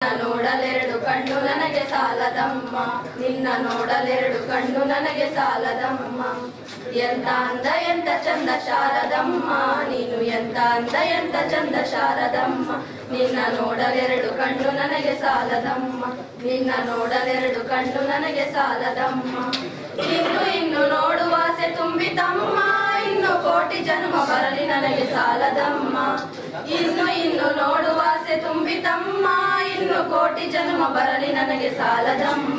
ನೋಡಲೆರಡು ಕಣ್ಣು ನನಗೆ ಸಾಲದಮ್ಮ ನಿನ್ನ ನೋಡಲೆರಡು ಕಣ್ಣು ನನಗೆ ಸಾಲದಮ್ಮ ಎಂತ ಅಂದ ಎಂತ ಚಂದ ಶಾರದಮ್ಮ ನೀನು ಎಂತ ಅಂದ ಎಂತ ಚಂದ ಶಾರದಮ್ಮ ನಿನ್ನ ನೋಡಲೆರಡು ಕಣ್ಣು ನನಗೆ ಸಾಲದಮ್ಮ ನಿನ್ನ ನೋಡಲೆರಡು ಕಣ್ಣು ನನಗೆ ಸಾಲದಮ್ಮ ಇನ್ನು ಇನ್ನು ನೋಡುವಾಸೆ ತುಂಬಿತಮ್ಮ ಇನ್ನು ಕೋಟಿ ಜನ್ಮ ಬರಲಿ ನನಗೆ ಸಾಲದಮ್ಮ ಇನ್ನು ಇನ್ನು ನೋಡುವಾಸೆ ತುಂಬಿತಮ್ಮ ಇನ್ನು ಕೋಟಿ ಜನ್ಮ ಬರಲಿ ನನಗೆ ಸಾಲದಮ್ಮ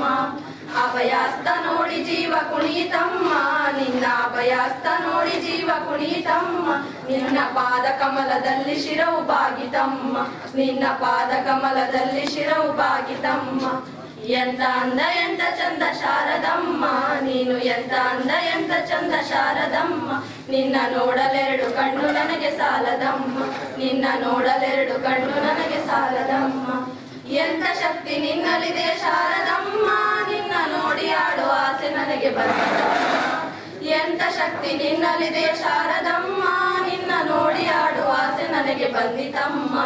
ಅಭಯಾಸ್ತ ನೋಡಿ ಜೀವ ಕುಣಿತಮ್ಮ ನಿನ್ನ ಅಭಯಾಸ್ತ ನೋಡಿ ಜೀವ ಕುಣಿತಮ್ಮ ನಿನ್ನ ಪಾದ ಕಮಲದಲ್ಲಿ ಶಿರವು ಬಾಗಿತಮ್ಮ ನಿನ್ನ ಪಾದ ಕಮಲದಲ್ಲಿ ಶಿರವು ಬಾಗಿತಮ್ಮ ಎಂತ ಅಂದ ಎಂತ ಚಂದ ಶಾರದಮ್ಮ ನೀನು ಎಂತ ಅಂದ ಎಂತ ಚಂದ ಶಾರದಮ್ಮ ನಿನ್ನ ನೋಡಲೆರಡು ಕಣ್ಣು ನನಗೆ ಸಾಲದಮ್ಮ ನಿನ್ನ ನೋಡಲೆರಡು ಕಣ್ಣು ನನಗೆ ಸಾಲದಮ್ಮ ಎಂತ ಶಕ್ತಿ ನಿನ್ನಲ್ಲಿದೆ ಶಾರದಮ್ಮ ನಿನ್ನ ನೋಡಿ ಆಡುವ ಆಸೆ ನನಗೆ ಬಂದದಮ್ಮ ಎಂತ ಶಕ್ತಿ ನಿನ್ನಲ್ಲಿದೆ ಶಾರದಮ್ಮ ನಿನ್ನ ನೋಡಿ ಆಡುವ ಆಸೆ ನನಗೆ ಬಂದಿತಮ್ಮ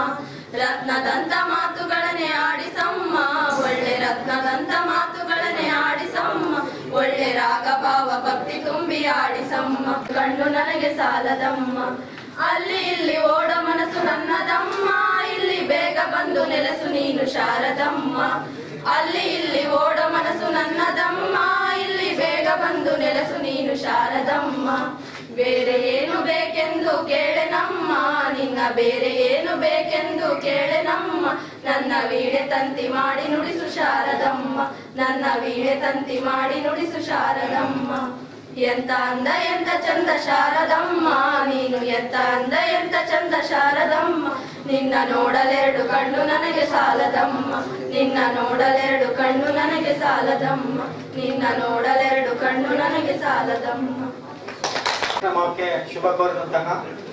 ರತ್ನದಂತ ಮಾತುಗಳನ್ನೇ ಆಡಿಸಮ್ಮ ಒಳ್ಳೆ ರತ್ನದಂತ ಮಾತುಗಳನ್ನೇ ಆಡಿಸಮ್ಮ ಒಳ್ಳೆ ರಾಗ ಭಾವ ಭಕ್ತಿ ತುಂಬಿ ಆಡಿಸಮ್ಮ ಕಣ್ಣು ನನಗೆ ಸಾಲದಮ್ಮ ಅಲ್ಲಿ ಇಲ್ಲಿ ಓಡ ಮನಸ್ಸು ನನ್ನದಮ್ಮ ಇಲ್ಲಿ ಬೇಗ ಬಂದು ನೆಲೆಸು ನೀನು ಶಾರದಮ್ಮ ಅಲ್ಲಿ ಇಲ್ಲಿ ಓಡ ಮನಸ್ಸು ನನ್ನದಮ್ಮ ಇಲ್ಲಿ ಬೇಗ ಬಂದು ನೆಲೆಸು ನೀನು ಶಾರದಮ್ಮ ಬೇರೆ ಏನು ಬೇಕೆಂದು ಕೇಳೆನಮ್ಮ ನಿನ್ನ ಬೇರೆ ಏನು ಬೇಕೆಂದು ಕೇಳೆನಮ್ಮ ನನ್ನ ವೀಣೆ ತಂತಿ ಮಾಡಿ ನುಡಿಸು ಶಾರದಮ್ಮ ನನ್ನ ವೀಣೆ ತಂತಿ ಮಾಡಿ ನುಡಿಸು ಶಾರದಮ್ಮ ಎಂತ ಅಂದ ಎಂತ ಚಂದ ಶಾರದಮ್ಮ ನೀನು ಎಂತ ಅಂದ ಎಂತ ಚಂದ ಶಾರದಮ್ಮ ನಿನ್ನ ನೋಡಲೆರಡು ಕಣ್ಣು ನನಗೆ ಸಾಲದಮ್ಮ ನಿನ್ನ ನೋಡಲೆರಡು ಕಣ್ಣು ನನಗೆ ಸಾಲದಮ್ಮ ನಿನ್ನ ನೋಡಲೆರಡು ಕಣ್ಣು ನನಗೆ ಸಾಲದಮ್ಮ ಕಾರ್ಯಕ್ರಮಕ್ಕೆ ಶುಭ ಕೋರಿದಂತಹ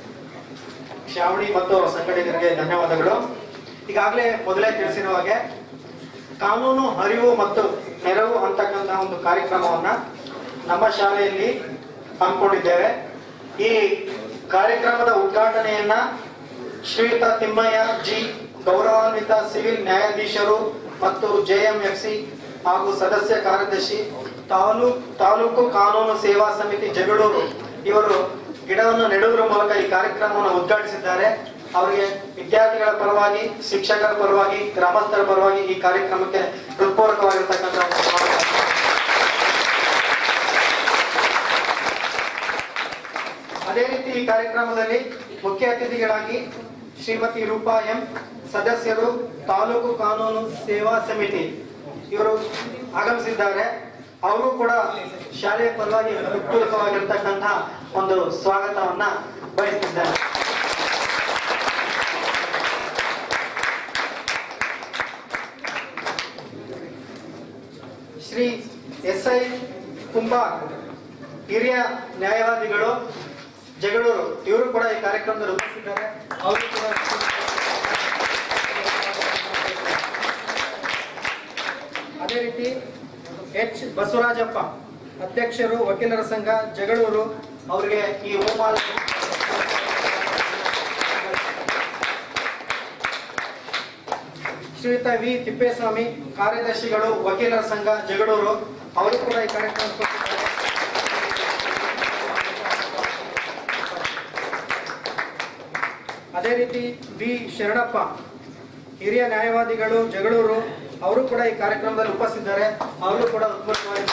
ಶ್ರಾವಣಿ ಮತ್ತು ಸಂಘಟಕರಿಗೆ ಧನ್ಯವಾದಗಳು ಈಗಾಗಲೇ ಮೊದಲೇ ತಿಳಿಸಿರುವ ಹಾಗೆ ಕಾನೂನು ಅರಿವು ಮತ್ತು ನೆರವು ಅಂತಕ್ಕಂತಹ ಒಂದು ಕಾರ್ಯಕ್ರಮವನ್ನ ನಮ್ಮ ಶಾಲೆಯಲ್ಲಿ ಹಮ್ಮಿಕೊಂಡಿದ್ದೇವೆ ಈ ಕಾರ್ಯಕ್ರಮದ ಉದ್ಘಾಟನೆಯನ್ನ ಶ್ರೀಯುತ ತಿಮ್ಮಯ್ಯ ಜಿ ಗೌರವಾನ್ವಿತ ಸಿವಿಲ್ ನ್ಯಾಯಾಧೀಶರು ಮತ್ತು ಜೆಎಂಎಫ್ಸಿ ಹಾಗೂ ಸದಸ್ಯ ಕಾರ್ಯದರ್ಶಿ ತಾಲೂಕ್ ತಾಲೂಕು ಕಾನೂನು ಸೇವಾ ಸಮಿತಿ ಜಗಳೂರು ಇವರು ಗಿಡವನ್ನು ನೆಡುವುದರ ಮೂಲಕ ಈ ಕಾರ್ಯಕ್ರಮವನ್ನು ಉದ್ಘಾಟಿಸಿದ್ದಾರೆ ಅವರಿಗೆ ವಿದ್ಯಾರ್ಥಿಗಳ ಪರವಾಗಿ ಶಿಕ್ಷಕರ ಪರವಾಗಿ ಗ್ರಾಮಸ್ಥರ ಪರವಾಗಿ ಈ ಕಾರ್ಯಕ್ರಮಕ್ಕೆ ಹೃತ್ಪೂರ್ವಕವಾಗಿರ್ತಕ್ಕಂಥ ಒಂದು ಸ್ವಾಗತ. ಅದೇ ರೀತಿ ಈ ಕಾರ್ಯಕ್ರಮದಲ್ಲಿ ಮುಖ್ಯ ಅತಿಥಿಗಳಾಗಿ ಶ್ರೀಮತಿ ರೂಪಾ ಎಂ ಸದಸ್ಯರು ತಾಲೂಕು ಕಾನೂನು ಸೇವಾ ಸಮಿತಿ ಇವರು ಆಗಮಿಸಿದ್ದಾರೆ ಅವರು ಕೂಡ ಶಾಲೆಯ ಪರವಾಗಿ ಹೃತ್ಪೂರ್ವಕವಾಗಿರ್ತಕ್ಕಂಥ ಒಂದು ಸ್ವಾಗತವನ್ನ ಬಯಸ್ತಿದ್ದಾರೆ ಶ್ರೀ ಎಸ್ ಐ ಕುಂಬಾರ್ ಹಿರಿಯ ನ್ಯಾಯವಾದಿಗಳು ಜಗಳೂರು ಇವರು ಕೂಡ ಈ ಕಾರ್ಯಕ್ರಮದಲ್ಲಿ ಉಪಸ್ಥಿತಿದ್ದಾರೆ ಅವರು ಕೂಡ ಅದೇ ರೀತಿ ಎಚ್ ಬಸವರಾಜಪ್ಪ ಅಧ್ಯಕ್ಷರು ವಕೀಲರ ಸಂಘ ಜಗಳೂರು ಅವರಿಗೆ ಈ ಹೋಮಾಲ ಶ್ರೀಯುತ ವಿ ತಿಪ್ಪೇಸ್ವಾಮಿ ಕಾರ್ಯದರ್ಶಿಗಳು ವಕೀಲರ ಸಂಘ ಜಗಳೂರು ಅವರು ಕೂಡ ಈ ಕಾರ್ಯಕ್ರಮ ಅದೇ ರೀತಿ ಬಿ ಶರಣಪ್ಪ ಹಿರಿಯ ನ್ಯಾಯವಾದಿಗಳು ಜಗಳೂರು ಅವರು ಕೂಡ ಈ ಕಾರ್ಯಕ್ರಮದಲ್ಲಿ ಉಪಸ್ಥಿತಿದ್ದಾರೆ ಅವರು ಕೂಡ ಉತ್ಪನ್ನವಾಗಿ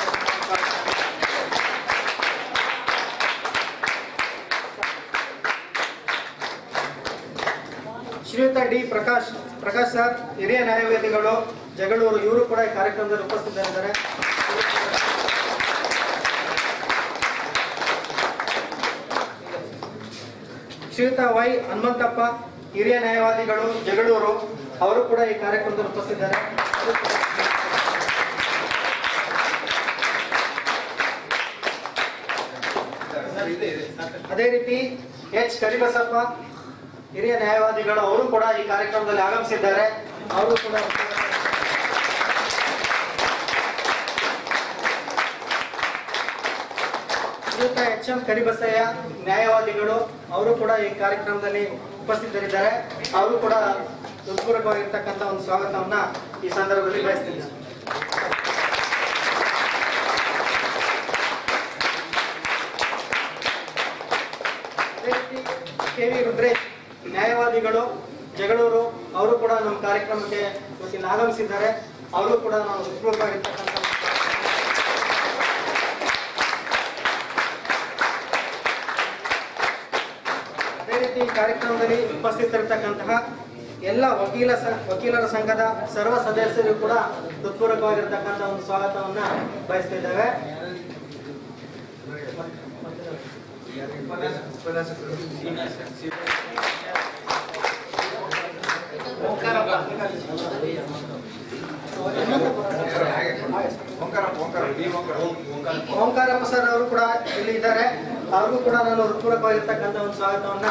ಶ್ರೀಯುತ ಡಿ ಪ್ರಕಾಶ್ ಪ್ರಕಾಶ್ ಸರ್ ಹಿರಿಯ ನ್ಯಾಯವಾದಿಗಳು ಜಗಳೂರು ಇವರು ಕೂಡ ಈ ಕಾರ್ಯಕ್ರಮದಲ್ಲಿ ಉಪಸ್ಥಿತರಿದ್ದಾರೆ ಶ್ರೀಯುತ ವೈ ಹನುಮಂತಪ್ಪ ಹಿರಿಯ ನ್ಯಾಯವಾದಿಗಳು ಜಗಳೂರು ಅವರು ಕೂಡ ಈ ಕಾರ್ಯಕ್ರಮದಲ್ಲಿ ಉಪಸ್ಥಿತಿದ್ದಾರೆ ಅದೇ ರೀತಿ ಎಚ್ ಕರಿಬಸಪ್ಪ ಹಿರಿಯ ನ್ಯಾಯವಾದಿಗಳು ಅವರು ಕೂಡ ಈ ಕಾರ್ಯಕ್ರಮದಲ್ಲಿ ಆಗಮಿಸಿದ್ದಾರೆ ಅವರು ಕೂಡ ಶ್ರೀಯುತ ಎಚ್ ಎಂ ಕರಿಬಸಯ್ಯ ನ್ಯಾಯವಾದಿಗಳು ಅವರು ಕೂಡ ಈ ಕಾರ್ಯಕ್ರಮದಲ್ಲಿ ಉಪಸ್ಥಿತರಿದ್ದಾರೆ ಅವರು ಕೂಡ ಹೃತ್ಪೂರ್ವಕವಾಗಿರ್ತಕ್ಕಂಥ ಒಂದು ಸ್ವಾಗತವನ್ನ ಈ ಸಂದರ್ಭದಲ್ಲಿ ಬಯಸ್ತೀನಿ ಅದೇ ರೀತಿ ಕೆ ವಿ ರುದ್ರೇಶ್ ನ್ಯಾಯವಾದಿಗಳು ಜಗಳೂರು ಅವರು ಕೂಡ ನಮ್ಮ ಕಾರ್ಯಕ್ರಮಕ್ಕೆ ಇವತ್ತಿನ ಆಗಮಿಸಿದ್ದಾರೆ ಅವರು ಕೂಡ ನಾವು ಹೃತ್ಪೂರ್ವಕವಾಗಿರ್ತಕ್ಕಂಥ ಒಂದು ಅದೇ ರೀತಿ ಈ ಕಾರ್ಯಕ್ರಮದಲ್ಲಿ ಉಪಸ್ಥಿತರಿರ್ತಕ್ಕಂತಹ ಎಲ್ಲ ವಕೀಲ ಸ ವಕೀಲರ ಸಂಘದ ಸರ್ವ ಸದಸ್ಯರು ಕೂಡ ಹೃತ್ಪೂರ್ವಕವಾಗಿರ್ತಕ್ಕಂಥ ಒಂದು ಸ್ವಾಗತವನ್ನ ಬಯಸ್ತಿದ್ದೇವೆ ಓಂಕಾರಪ್ಪ ಸರ್ ಅವರು ಕೂಡ ಇಲ್ಲಿ ಇದ್ದಾರೆ ಅವ್ರಿಗೂ ಕೂಡ ನಾನು ಹೃತ್ಪೂರ್ವಕವಾಗಿರ್ತಕ್ಕಂಥ ಒಂದು ಸ್ವಾಗತವನ್ನ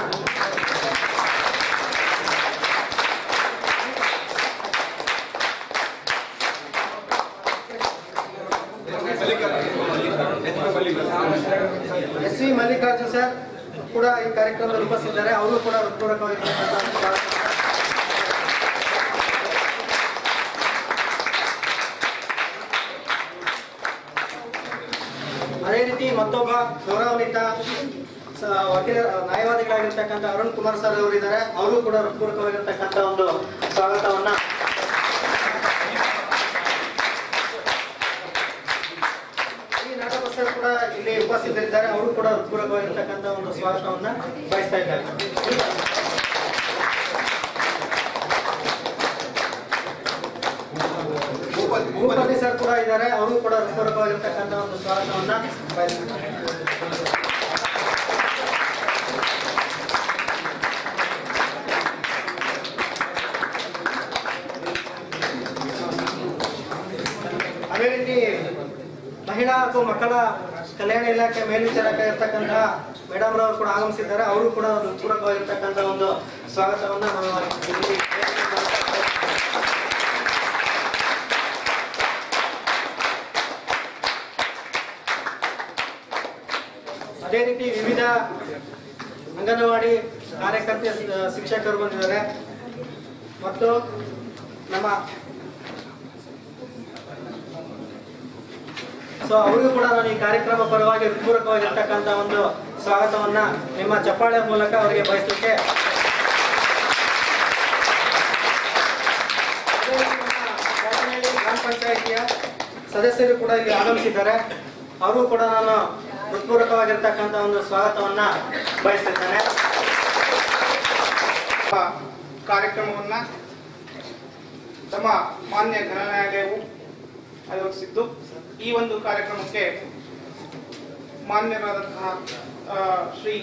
ಎಸ್ ವಿ ಮಲ್ಲಿಕಾರ್ಜುನ್ ಸರ್ ಕೂಡ ಈ ಕಾರ್ಯಕ್ರಮದಲ್ಲಿ ಉಪಸ್ಥಿತಿದ್ದಾರೆ ಅವರು ಕೂಡ ಹೃತ್ಪೂರ್ವಕವಾಗಿರ್ತಕ್ಕಂಥ ಒಂದು ಸ್ವಾಗತ ಅದೇ ರೀತಿ ಮತ್ತೊಬ್ಬ ಗೌರವಾನ್ವಿತ ಸ- ವಕೀಲ ನ್ಯಾಯವಾದಿಗಳಾಗಿರ್ತಕ್ಕಂಥ ಅರುಣ್ ಕುಮಾರ್ ಸರ್ ಅವರು ಇದ್ದಾರೆ ಅವರು ಕೂಡ ಹೃತ್ಪೂರ್ವಕವಾಗಿರ್ತಕ್ಕಂಥ ಒಂದು ಸ್ವಾಗತವನ್ನ ಈ ನಾಟಕ ಸರ್ ಕೂಡ ಇಲ್ಲಿ ಉಪಸ್ಥಿತರಿದ್ದಾರೆ ಅವರು ಕೂಡ ಹೃತ್ಪೂರ್ವಕವಾಗಿರ್ತಕ್ಕಂಥ ಒಂದು ಸ್ವಾಗತವನ್ನ ಬಯಸ್ತಾ ಇದ್ದಾರೆ ಭೂಪತಿ ಸರ್ ಕೂಡ ಇದ್ದಾರೆ ಅವರು ಕೂಡ ಹೃತ್ಪೂರ್ವಕವಾಗಿರ್ತಕ್ಕಂಥ ಒಂದು ಸ್ವಾಗತವನ್ನ ಬಯಸ್ತಾರೆ ಅದೇ ರೀತಿ ಮಹಿಳಾ ಹಾಗೂ ಮಕ್ಕಳ ಕಲ್ಯಾಣ ಇಲಾಖೆ ಮೇಲ್ವಿಚಾರಕ ಇರ್ತಕ್ಕಂತಹ ಮೇಡಮ್ ರವರು ಕೂಡ ಆಗಮಿಸಿದ್ದಾರೆ ಅವರು ಕೂಡ ಒಂದು ಪೂರಕವಾಗಿರ್ತಕ್ಕಂಥ ಒಂದು ಸ್ವಾಗತವನ್ನ ನಾವು ಇಲ್ಲಿ ಅದೇ ರೀತಿ ವಿವಿಧ ಅಂಗನವಾಡಿ ಕಾರ್ಯಕರ್ತೆ ಶಿಕ್ಷಕರು ಬಂದಿದ್ದಾರೆ ಮತ್ತು ನಮ್ಮ ಸೊ ಅವರಿಗೂ ಕೂಡ ನಾನು ಈ ಕಾರ್ಯಕ್ರಮ ಪರವಾಗಿ ಹೃತ್ಪೂರ್ವಕವಾಗಿರ್ತಕ್ಕಂಥ ಒಂದು ಸ್ವಾಗತವನ್ನ ನಿಮ್ಮ ಚಪ್ಪಾಳೆ ಮೂಲಕ ಅವರಿಗೆ ಬಯಸಲಿಕ್ಕೆ ಅದೇ ರೀತಿ ನಮ್ಮ ಕಾಟನಹಳ್ಳಿ ಗ್ರಾಮ ಪಂಚಾಯಿತಿಯ ಸದಸ್ಯರು ಕೂಡ ಇಲ್ಲಿ ಆಗಮಿಸಿದ್ದಾರೆ ಅವರು ಕೂಡ ನಾನು ಹೃತ್ಪೂರ್ವಕವಾಗಿರ್ತಕ್ಕಂಥ ಒಂದು ಸ್ವಾಗತವನ್ನ ಬಯಸಿದ್ದೇನೆ ಕಾರ್ಯಕ್ರಮವನ್ನ ನಮ್ಮ ಮಾನ್ಯ ನ್ಯಾಯಾಲಯವು ಆಯೋಜಿಸಿದ್ದು ಈ ಒಂದು ಕಾರ್ಯಕ್ರಮಕ್ಕೆ ಮಾನ್ಯರಾದಂತಹ ಆ, ಶ್ರೀ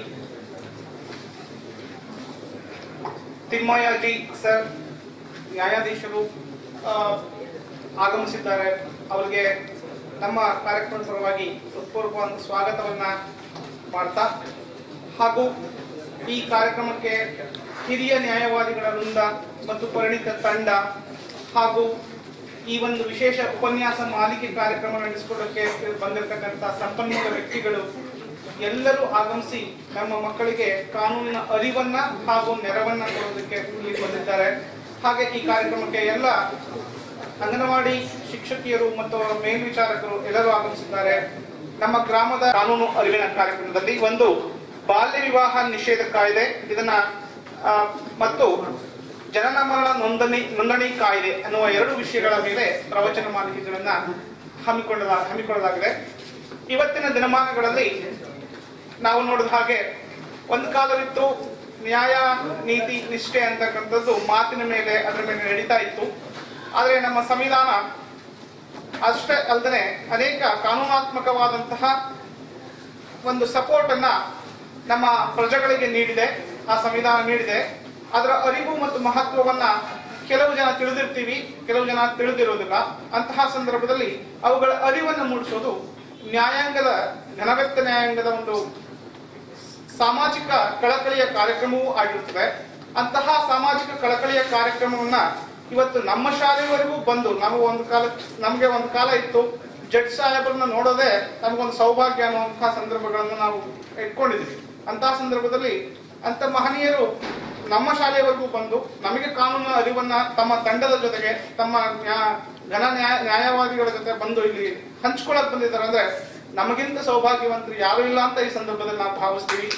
ತಿಮ್ಮಯ್ಯಜಿ ಸರ್ ನ್ಯಾಯಾಧೀಶರು ಆ, ಆಗಮಿಸಿದ್ದಾರೆ ಅವರಿಗೆ ನಮ್ಮ ಕಾರ್ಯಕ್ರಮದ ಪರವಾಗಿ ಹೃತ್ಪೂರ್ವಕವಾದ ಸ್ವಾಗತವನ್ನ ಮಾಡ್ತಾ ಹಾಗೂ ಈ ಕಾರ್ಯಕ್ರಮಕ್ಕೆ ಹಿರಿಯ ನ್ಯಾಯವಾದಿಗಳ ವೃಂದ ಮತ್ತು ಪರಿಣಿತ ತಂಡ ಹಾಗೂ ಈ ಒಂದು ವಿಶೇಷ ಉಪನ್ಯಾಸ ಮಾಲಿಕೆ ಕಾರ್ಯಕ್ರಮ ನಡೆಸಿಕೊಳ್ಳಕ್ಕೆ ಬಂದಿರತಕ್ಕಂಥ ಸಂಪನ್ಮೂಲ ವ್ಯಕ್ತಿಗಳು ಎಲ್ಲರೂ ಆಗಮಿಸಿ ನಮ್ಮ ಮಕ್ಕಳಿಗೆ ಕಾನೂನಿನ ಅರಿವನ್ನ ಹಾಗೂ ನೆರವನ್ನ ಕೊಡೋದಕ್ಕೆ ಇಲ್ಲಿ ಬಂದಿದ್ದಾರೆ ಹಾಗೆ ಈ ಕಾರ್ಯಕ್ರಮಕ್ಕೆ ಎಲ್ಲ ಅಂಗನವಾಡಿ ಶಿಕ್ಷಕಿಯರು ಮತ್ತು ಅವರ ಮೇಲ್ವಿಚಾರಕರು ಎಲ್ಲರೂ ಆಗಮಿಸಿದ್ದಾರೆ ನಮ್ಮ ಗ್ರಾಮದ ಕಾನೂನು ಅರಿವಿನ ಕಾರ್ಯಕ್ರಮದಲ್ಲಿ ಒಂದು ಬಾಲ್ಯ ವಿವಾಹ ನಿಷೇಧ ಕಾಯ್ದೆ ಇದನ್ನ ಆ, ಮತ್ತು ಜನನ ಮರಣ ನೋಂದಣಿ ನೋಂದಣಿ ಕಾಯ್ದೆ ಅನ್ನುವ ಎರಡು ವಿಷಯಗಳ ಮೇಲೆ ಪ್ರವಚನ ಮಾಲಿಕೆಗಳನ್ನ ಹಮ್ಮಿಕೊಳ್ಳ ಹಮ್ಮಿಕೊಳ್ಳಲಾಗಿದೆ ಇವತ್ತಿನ ದಿನಮಾನಗಳಲ್ಲಿ ನಾವು ನೋಡಿದ ಹಾಗೆ ಒಂದು ಕಾಲವಿತ್ತು ನ್ಯಾಯ ನೀತಿ ನಿಷ್ಠೆ ಅಂತಕ್ಕಂಥದ್ದು ಮಾತಿನ ಮೇಲೆ ಅದರ ಮೇಲೆ ನಡೀತಾ ಇತ್ತು ಆದರೆ ನಮ್ಮ ಸಂವಿಧಾನ ಅಷ್ಟೇ ಅಲ್ಲದೆ ಅನೇಕ ಕಾನೂನಾತ್ಮಕವಾದಂತಹ ಒಂದು ಸಪೋರ್ಟ್ ಅನ್ನ ನಮ್ಮ ಪ್ರಜೆಗಳಿಗೆ ನೀಡಿದೆ ಆ ಸಂವಿಧಾನ ನೀಡಿದೆ ಅದರ ಅರಿವು ಮತ್ತು ಮಹತ್ವವನ್ನ ಕೆಲವು ಜನ ತಿಳಿದಿರ್ತೀವಿ ಕೆಲವು ಜನ ತಿಳಿದಿರೋದಿಲ್ಲ ಅಂತಹ ಸಂದರ್ಭದಲ್ಲಿ ಅವುಗಳ ಅರಿವನ್ನು ಮೂಡಿಸೋದು ನ್ಯಾಯಾಂಗದ ಘನವ್ಯಕ್ತ ನ್ಯಾಯಾಂಗದ ಒಂದು ಸಾಮಾಜಿಕ ಕಳಕಳಿಯ ಕಾರ್ಯಕ್ರಮವೂ ಆಗಿರುತ್ತದೆ ಅಂತಹ ಸಾಮಾಜಿಕ ಕಳಕಳಿಯ ಕಾರ್ಯಕ್ರಮವನ್ನ ಇವತ್ತು ನಮ್ಮ ಶಾಲೆವರೆಗೂ ಬಂದು ನಾವು ಒಂದು ಕಾಲ ನಮಗೆ ಒಂದು ಕಾಲ ಇತ್ತು ಜಡ್ಜ್ ಸಾಹೇಬರನ್ನ ನೋಡೋದೇ ನಮಗೊಂದು ಸೌಭಾಗ್ಯ ಅನ್ನುವಂತಹ ಸಂದರ್ಭಗಳನ್ನು ನಾವು ಇಟ್ಕೊಂಡಿದ್ವಿ ಅಂತಹ ಸಂದರ್ಭದಲ್ಲಿ ಅಂತ ಮಹನೀಯರು ನಮ್ಮ ಶಾಲೆಯವರೆಗೂ ಬಂದು ನಮಗೆ ಕಾನೂನು ಅರಿವನ್ನ ತಮ್ಮ ತಂಡದ ಜೊತೆಗೆ ತಮ್ಮ ನ್ಯಾ- ಘನ ನ್ಯಾಯ ನ್ಯಾಯವಾದಿಗಳ ಜೊತೆ ಬಂದು ಇಲ್ಲಿ ಹಂಚ್ಕೊಳಕ್ ಬಂದಿದ್ದಾರೆ ಅಂದ್ರೆ ನಮಗಿಂತ ಸೌಭಾಗ್ಯವಂತರು ಯಾರು ಇಲ್ಲ ಅಂತ ಈ ಸಂದರ್ಭದಲ್ಲಿ ನಾವು ಭಾವಿಸ್ತೀವಿ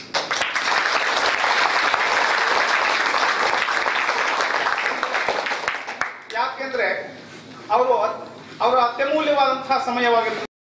ಯಾಕೆಂದ್ರೆ ಅವರು ಅವರ ಅತ್ಯಮೂಲ್ಯವಾದಂತಹ ಸಮಯವಾಗಿರ್ತದೆ